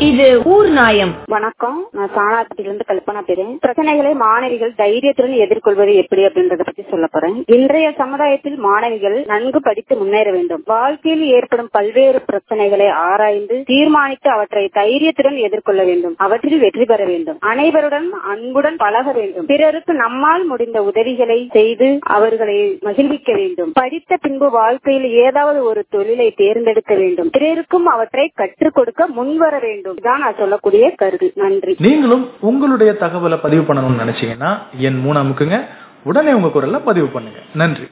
இது ஊர் நாயம் வணக்கம் நான் சாணாத்திலிருந்து கல்பனா பேரேன் பிரச்சனைகளை மாணவிகள் தைரியத்துடன் எதிர்கொள்வது எப்படி அப்படின்றத பத்தி சொல்ல போறேன் இன்றைய சமுதாயத்தில் மாணவிகள் நன்கு படித்து முன்னேற வேண்டும் வாழ்க்கையில் ஏற்படும் பல்வேறு பிரச்சனைகளை ஆராய்ந்து தீர்மானித்து அவற்றை தைரியத்துடன் எதிர்கொள்ள வேண்டும் அவற்றில் வெற்றி பெற வேண்டும் அனைவருடன் அன்புடன் பழக வேண்டும் பிறருக்கு நம்மால் முடிந்த உதவிகளை செய்து அவர்களை மகிழ்விக்க வேண்டும் படித்த பின்பு வாழ்க்கையில் ஏதாவது ஒரு தொழிலை தேர்ந்தெடுக்க வேண்டும் பிறருக்கும் அவற்றை கற்றுக் கொடுக்க முன்வர வேண்டும் இதான் நான் சொல்லக்கூடிய கருத்து நன்றி நீங்களும் உங்களுடைய தகவலை பதிவு பண்ணணும்னு நினைச்சீங்கன்னா என் மூணு அமுக்குங்க உடனே உங்க குரல்ல பதிவு பண்ணுங்க நன்றி